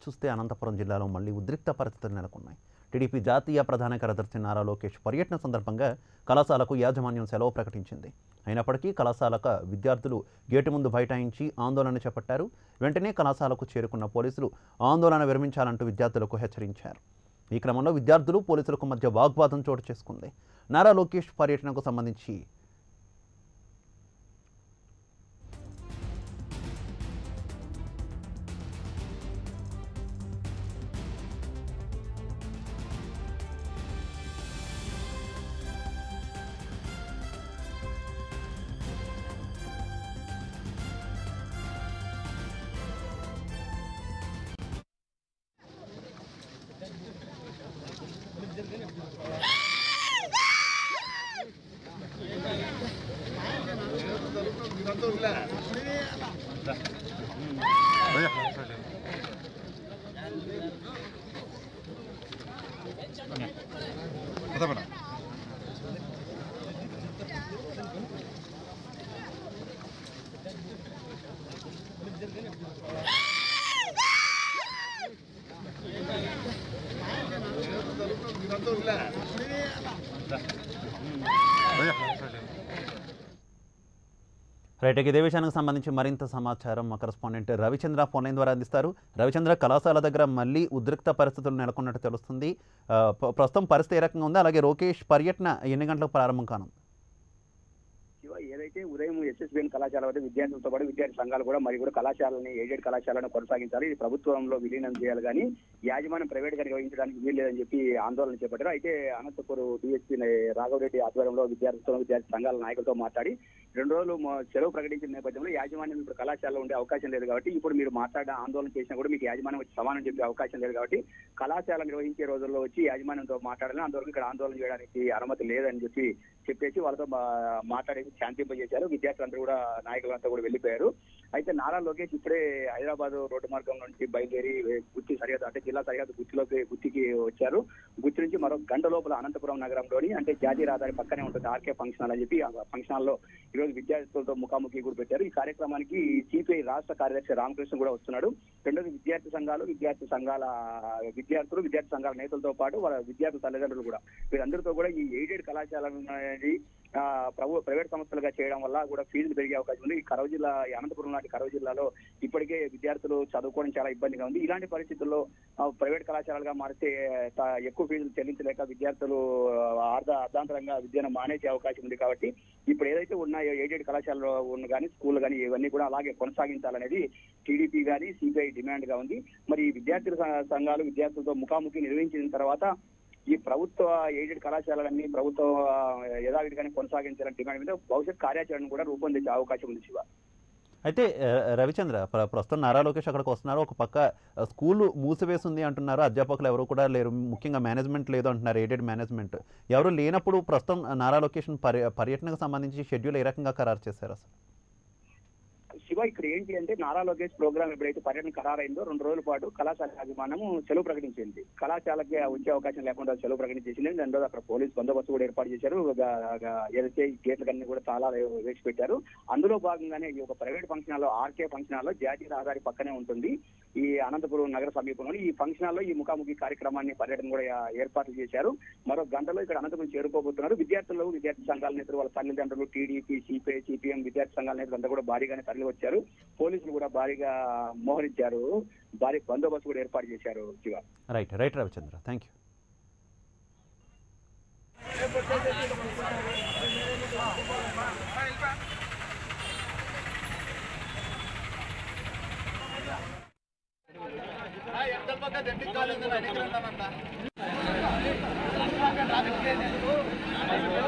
చూస్తే అనంతపురం జిల్లాలో మళ్ళీ ఉద్రిక్త పరిస్థితులు నెలకొన్నాయి టీడీపీ జాతీయ ప్రధాన కార్యదర్శి నారా లోకేష్ పర్యటన సందర్భంగా కళాశాలకు యాజమాన్యం సెలవు ప్రకటించింది అయినప్పటికీ కళాశాలకు విద్యార్థులు గేటు ముందు బైఠాయించి ఆందోళన చేపట్టారు వెంటనే కళాశాలకు చేరుకున్న పోలీసులు ఆందోళన విరమించాలంటూ విద్యార్థులకు హెచ్చరించారు ఈ క్రమంలో విద్యార్థులు పోలీసులకు మధ్య వాగ్వాదం చోటు చేసుకుంది నారా లోకేష్ పర్యటనకు సంబంధించి రైట్ ఇక ఇదే విషయానికి సంబంధించి మరింత సమాచారం మా కరెస్పాండెంట్ రవిచంద్ర ఫోన్ లైన్ ద్వారా అందిస్తారు రవిచంద్ర కళాశాల దగ్గర మళ్ళీ ఉద్రిక్త పరిస్థితులు నెలకొన్నట్టు తెలుస్తుంది ఆ, ప్ర- ప్రస్తుతం పరిస్థితి ఏ రకంగా ఉంది అలాగే లోకేష్ పర్యటన ఎన్ని గంటలకు ప్రారంభం కానుంది శివ ఏదైతే ఉదయం ఎస్ఎస్బిఎన్ కళాశాల వద్ద విద్యార్థులతో పాటు విద్యార్థి సంఘాలు కూడా మరి కూడా కళాశాలని ఎయిడెడ్ కళాశాలను కొనసాగించాలి ఇది ప్రభుత్వంలో విలీనం చేయాలి కానీ యాజమాన్యం ప్రైవేట్ గా నిర్వహించడానికి వీల్లేదని చెప్పి ఆందోళన చేపట్టారు అయితే అనంతపూర్ డిఎస్పీ రాఘవరెడ్డి ఆధ్వర్యంలో విద్యార్థులతో విద్యార్థి సంఘాల నాయకులతో మాట్లాడి రెండు రోజులు మా సెలవు ప్రకటించిన నేపథ్యంలో యాజమాన్యం ఇప్పుడు కళాశాలలో ఉండే అవకాశం లేదు కాబట్టి ఇప్పుడు మీరు మాట్లాడిన ఆందోళన చేసినా కూడా మీకు యాజమాన్యం వచ్చి సమానం చెప్పే అవకాశం లేదు కాబట్టి కళాశాల నిర్వహించే రోజుల్లో వచ్చి యాజమాన్యంతో మాట్లాడాలని అందువరకు ఇక్కడ ఆందోళన చేయడానికి అనుమతి లేదని చెప్పి చెప్పేసి వాళ్ళతో మా- మాట్లాడేసి శాంతింపజేశారు విద్యార్థులందరూ కూడా నాయకులంతా కూడా వెళ్ళిపోయారు అయితే నారా లోకేష్ ఇప్పుడే హైదరాబాద్ రోడ్డు మార్గం నుంచి బయలుదేరి గుత్తి సరిహద్దు అంటే జిల్లా సరిహద్దు గుత్తిలోకి గుత్తికి వచ్చారు గుత్తి నుంచి మరో గంట లోపల అనంతపురం నగరంలోని అంటే జాతీయ రహదారి పక్కనే ఉంటుంది ఆర్కే ఫంక్షన్ హాల్ అని చెప్పి ఆ ఫంక్షన్ హాల్లో ఈ రోజు విద్యార్థులతో ముఖాముఖి కూడా పెట్టారు ఈ కార్యక్రమానికి సిపిఐ రాష్ట్ర కార్యదర్శి రామకృష్ణ కూడా వస్తున్నాడు రెండోది విద్యార్థి సంఘాలు విద్యార్థి సంఘాల విద్యార్థులు విద్యార్థి సంఘాల నేతలతో పాటు వాళ్ళ విద్యార్థి తల్లిదండ్రులు కూడా వీరందరితో కూడా ఈ ఎయిడెడ్ కళాశాల అనేది ఆ, ప్రభు ప్రైవేట్ సంస్థలుగా చేయడం వల్ల కూడా ఫీజులు పెరిగే అవకాశం ఉంది ఈ కరవ జిల్లా ఈ అనంతపురం లాంటి కరవ జిల్లాలో ఇప్పటికే విద్యార్థులు చదువుకోవడం చాలా ఇబ్బందిగా ఉంది ఇలాంటి పరిస్థితుల్లో ఆ, ప్రైవేట్ కళాశాలగా మారితే త- ఎక్కువ ఫీజులు చెల్లించలేక విద్యార్థులు అర్ధ అర్ధాంతరంగా విద్యను మానేసే అవకాశం ఉంది కాబట్టి ఇప్పుడు ఏదైతే ఉన్నాయో ఎయిడెడ్ కళాశాలలో ఉన్న కానీ స్కూల్ కానీ ఇవన్నీ కూడా అలాగే కొనసాగించాలనేది టీడీపీ కానీ సిపిఐ డిమాండ్ గా ఉంది మరి ఈ విద్యార్థుల స- సంఘాలు విద్యార్థులతో ముఖాముఖి నిర్వహించిన తర్వాత ఈ ప్రభుత్వ ఎయిడెడ్ కళాశాలలన్నీ ప్రభుత్వ ఆ, యథావిధిగానే కొనసాగించాలని డిమాండ్ మీద భవిష్యత్ కార్యాచరణ కూడా రూపొందించే అవకాశం ఉంది శివ అయితే ఆ, రవిచంద్ర ప్ర- ప్రస్తుతం నారా లోకేష్ అక్కడికి వస్తున్నారు ఒక పక్క ఆ, స్కూల్ మూసివేసింది అంటున్నారు అధ్యాపకులు ఎవరు కూడా లేరు ముఖ్యంగా మేనేజ్మెంట్ లేదు అంటున్నారు ఎయిడెడ్ మేనేజ్మెంట్ ఎవరు లేనప్పుడు ప్రస్తుతం నారా లోకేష్ పర్య పర్యటనకు సంబంధించి షెడ్యూల్ ఏ రకంగా ఖరారు చేశారు అసలు శివ ఇక్కడ ఏంటి అంటే నారా లోకేష్ ప్రోగ్రామ్ ఎప్పుడైతే పర్యటన ఖరారైందో రెండు రోజుల పాటు కళాశాల యాజమాన్యము సెలవు ప్రకటించింది కళాశాలకి వచ్చే అవకాశం లేకుండా సెలవు ప్రకటించేసింది దాని రోజు అక్కడ పోలీస్ బందోబస్తు కూడా ఏర్పాటు చేశారు గ- గ- ఏదైతే ఈ గేట్లకన్నీ కూడా చాలా వేసి పెట్టారు అందులో భాగంగానే ఈ ఒక ప్రైవేట్ ఫంక్షన్ హాల్లో ఆర్కే ఫంక్షన్ హాల్లో జాతీయ రహదారి పక్కనే ఉంటుంది ఈ అనంతపురం నగర సమీపంలో ఈ ఫంక్షన్ హాల్లో ఈ ముఖాముఖి కార్యక్రమాన్ని పర్యటన కూడా ఏర్పాటు చేశారు మరో గంటలో ఇక్కడ అనంతపురం చేరుకోబోతున్నారు విద్యార్థులు విద్యార్థి సంఘాల నేతలు వాళ్ళ తల్లిదండ్రులు టీడీపీ సిపిఐ సిపిఎం విద్యార్థి సంఘాల నేతలు అంతా కూడా భారీగానే తరలి వచ్చారు పోలీసులు కూడా భారీగా మోహరించారు భారీ బందోబస్తు కూడా ఏర్పాటు చేశారు Shiva right right Ravichandra thank you traffic